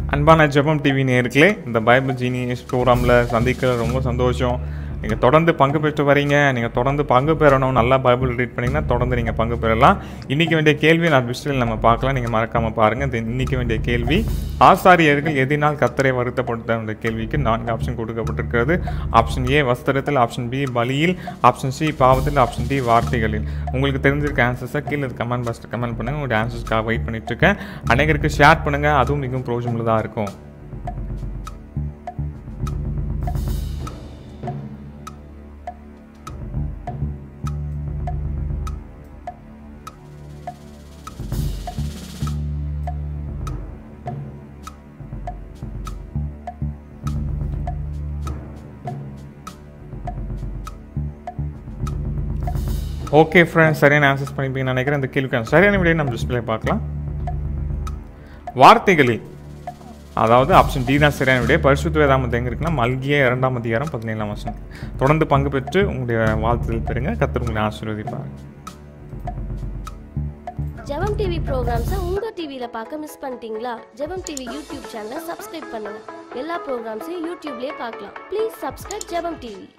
அன்பான ஜெபம் டிவி நேர்களே இந்த பைபிள் ஜீனியஸ் ப்ரோக்ராமில் சந்திக்க ரொம்ப சந்தோஷம் நீங்கள் தொடர்ந்து பங்கு பெற்று வரீங்க நீங்கள் தொடர்ந்து பங்கு பெறணும் நல்லா பைபிள் ரீட் பண்ணிங்கன்னா தொடர்ந்து நீங்கள் பங்கு பெறலாம் இன்றைக்கி வேண்டிய கேள்வி நான் விஷயத்தில் நம்ம பார்க்கலாம் நீங்கள் மறக்காமல் பாருங்கள் இது இன்றைக்கி வேண்டிய கேள்வி ஆசாரியர்கள் எதினால் கத்தரை வருத்தப்படுத்த வேண்டிய கேள்விக்கு நான்கு ஆப்ஷன் கொடுக்கப்பட்டிருக்கிறது ஆப்ஷன் ஏ வஸ்திரத்தில் ஆப்ஷன் பி பலியில் ஆப்ஷன் சி பாவத்தில் ஆப்ஷன் டி வார்த்தைகளில் உங்களுக்கு தெரிஞ்சிருக்க ஆன்சர்ஸை கீழே கமெண்ட் பாக்ஸில் கமெண்ட் பண்ணுங்கள் உங்களுடைய ஆன்சர்ஸ்க்காக வெயிட் பண்ணிட்டு இருக்கேன் அனைவருக்கு ஷேர் பண்ணுங்கள் அதுவும் மிகவும் பிரோஜனமுள்ளதாக இருக்கும் ஓகே ஃப்ரெண்ட்ஸ் சரியான ஆன்சர்ஸ் பண்ணிப்பீங்கன்னு நினைக்கிறேன் இந்த கேள்விக்கான சரியான விடையை நம்ம டிஸ்பிளே பார்க்கலாம் வார்த்தைகளில் அதாவது ஆப்ஷன் டி தான் சரியான விடைய பரிசுத்த வேதாமத்து எங்கே இருக்குன்னா மல்கிய இரண்டாம் அதிகாரம் பதினேழாம் வருஷம் தொடர்ந்து பங்கு பெற்று உங்களுடைய வாழ்த்துதல் பெறுங்க கத்தர் உங்களை ஆசீர்வதிப்பார் ஜெபம் டிவி ப்ரோக்ராம்ஸை உங்கள் டிவியில் பார்க்க மிஸ் பண்ணிட்டீங்களா ஜெபம் டிவி யூடியூப் சேனலை சப்ஸ்கிரைப் பண்ணுங்க எல்லா ப்ரோக்ராம்ஸையும் யூடியூப்லேயே பார்க்கலாம் ப்ளீஸ் சப்ஸ்கிரைப் ஜெபம் டிவி